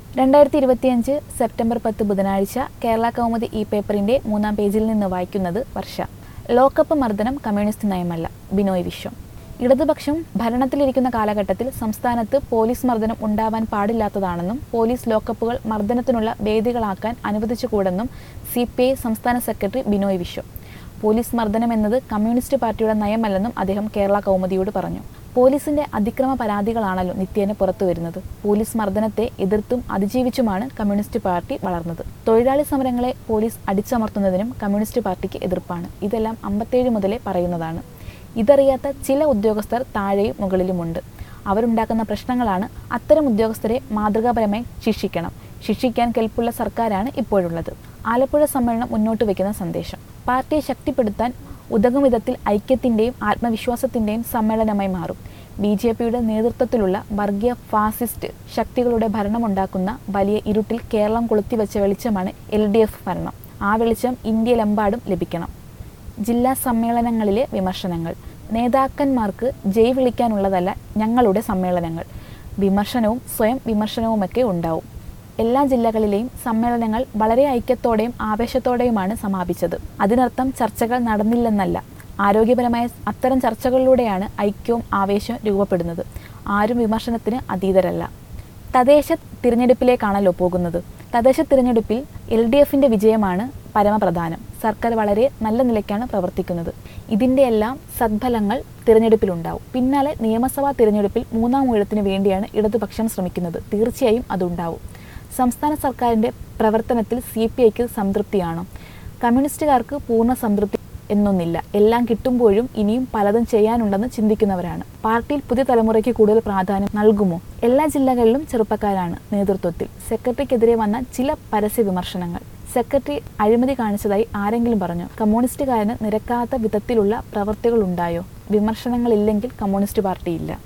രണ്ടായിരത്തി ഇരുപത്തിയഞ്ച് സെപ്റ്റംബർ പത്ത് ബുധനാഴ്ച കേരള കൗമുദി ഇ പേപ്പറിന്റെ മൂന്നാം പേജിൽ നിന്ന് വായിക്കുന്നത് വർഷ ലോക്കപ്പ് മർദ്ദനം കമ്മ്യൂണിസ്റ്റ് നയമല്ല ബിനോയ് വിശ്വം ഇടതുപക്ഷം ഭരണത്തിലിരിക്കുന്ന കാലഘട്ടത്തിൽ സംസ്ഥാനത്ത് പോലീസ് മർദ്ദനം ഉണ്ടാവാൻ പാടില്ലാത്തതാണെന്നും പോലീസ് ലോക്കപ്പുകൾ മർദ്ദനത്തിനുള്ള വേദികളാക്കാൻ അനുവദിച്ചുകൂടെന്നും സി പി ഐ സംസ്ഥാന സെക്രട്ടറി ബിനോയ് വിശ്വം പോലീസ് മർദ്ദനം എന്നത് കമ്മ്യൂണിസ്റ്റ് പാർട്ടിയുടെ നയമല്ലെന്നും അദ്ദേഹം കേരള കൗമുദിയോട് പറഞ്ഞു പോലീസിന്റെ അതിക്രമ പരാതികളാണല്ലോ നിത്യേന പുറത്തു വരുന്നത് പോലീസ് മർദ്ദനത്തെ എതിർത്തും അതിജീവിച്ചുമാണ് കമ്മ്യൂണിസ്റ്റ് പാർട്ടി വളർന്നത് തൊഴിലാളി സമരങ്ങളെ പോലീസ് അടിച്ചമർത്തുന്നതിനും കമ്മ്യൂണിസ്റ്റ് പാർട്ടിക്ക് എതിർപ്പാണ് ഇതെല്ലാം അമ്പത്തേഴ് മുതലേ പറയുന്നതാണ് ഇതറിയാത്ത ചില ഉദ്യോഗസ്ഥർ താഴെയും മുകളിലുമുണ്ട് അവരുണ്ടാക്കുന്ന പ്രശ്നങ്ങളാണ് അത്തരം ഉദ്യോഗസ്ഥരെ മാതൃകാപരമായി ശിക്ഷിക്കണം ശിക്ഷിക്കാൻ കെൽപ്പുള്ള സർക്കാരാണ് ഇപ്പോഴുള്ളത് ആലപ്പുഴ സമ്മേളനം മുന്നോട്ട് വയ്ക്കുന്ന സന്ദേശം പാർട്ടിയെ ശക്തിപ്പെടുത്താൻ ഉതകും വിധത്തിൽ ഐക്യത്തിന്റെയും ആത്മവിശ്വാസത്തിന്റെയും സമ്മേളനമായി മാറും ബി ജെ പിയുടെ നേതൃത്വത്തിലുള്ള വർഗീയ ഫാസിസ്റ്റ് ശക്തികളുടെ ഭരണമുണ്ടാക്കുന്ന വലിയ ഇരുട്ടിൽ കേരളം കൊളുത്തിവെച്ച വെളിച്ചമാണ് എൽ ഡി എഫ് ഭരണം ആ വെളിച്ചം ഇന്ത്യയിലെമ്പാടും ലഭിക്കണം ജില്ലാ സമ്മേളനങ്ങളിലെ വിമർശനങ്ങൾ നേതാക്കന്മാർക്ക് ജയ് വിളിക്കാനുള്ളതല്ല ഞങ്ങളുടെ സമ്മേളനങ്ങൾ വിമർശനവും സ്വയം വിമർശനവുമൊക്കെ ഉണ്ടാവും എല്ലാ ജില്ലകളിലെയും സമ്മേളനങ്ങൾ വളരെ ഐക്യത്തോടെയും ആവേശത്തോടെയുമാണ് സമാപിച്ചത് അതിനർത്ഥം ചർച്ചകൾ നടന്നില്ലെന്നല്ല ആരോഗ്യപരമായ അത്തരം ചർച്ചകളിലൂടെയാണ് ഐക്യവും ആവേശവും രൂപപ്പെടുന്നത് ആരും വിമർശനത്തിന് അതീതരല്ല തദ്ദേശ തിരഞ്ഞെടുപ്പിലേക്കാണല്ലോ പോകുന്നത് തദ്ദേശ തിരഞ്ഞെടുപ്പിൽ എൽ ഡി എഫിന്റെ വിജയമാണ് പരമപ്രധാനം സർക്കാർ വളരെ നല്ല നിലയ്ക്കാണ് പ്രവർത്തിക്കുന്നത് ഇതിന്റെ എല്ലാം സദ്ഫലങ്ങൾ തിരഞ്ഞെടുപ്പിലുണ്ടാവും പിന്നാലെ നിയമസഭാ തിരഞ്ഞെടുപ്പിൽ മൂന്നാം ഊഴത്തിന് വേണ്ടിയാണ് ഇടതുപക്ഷം ശ്രമിക്കുന്നത് തീർച്ചയായും അതുണ്ടാവും സംസ്ഥാന സർക്കാരിന്റെ പ്രവർത്തനത്തിൽ സി പി ഐക്ക് സംതൃപ്തിയാണോ കമ്മ്യൂണിസ്റ്റുകാർക്ക് പൂർണ്ണ സംതൃപ്തി എന്നൊന്നില്ല എല്ലാം കിട്ടുമ്പോഴും ഇനിയും പലതും ചെയ്യാനുണ്ടെന്ന് ചിന്തിക്കുന്നവരാണ് പാർട്ടിയിൽ പുതിയ തലമുറയ്ക്ക് കൂടുതൽ പ്രാധാന്യം നൽകുമോ എല്ലാ ജില്ലകളിലും ചെറുപ്പക്കാരാണ് നേതൃത്വത്തിൽ സെക്രട്ടറിക്കെതിരെ വന്ന ചില പരസ്യ വിമർശനങ്ങൾ സെക്രട്ടറി അഴിമതി കാണിച്ചതായി ആരെങ്കിലും പറഞ്ഞു കമ്മ്യൂണിസ്റ്റുകാരന് നിരക്കാത്ത വിധത്തിലുള്ള പ്രവൃത്തികൾ ഉണ്ടായോ വിമർശനങ്ങളില്ലെങ്കിൽ കമ്മ്യൂണിസ്റ്റ് പാർട്ടിയില്ല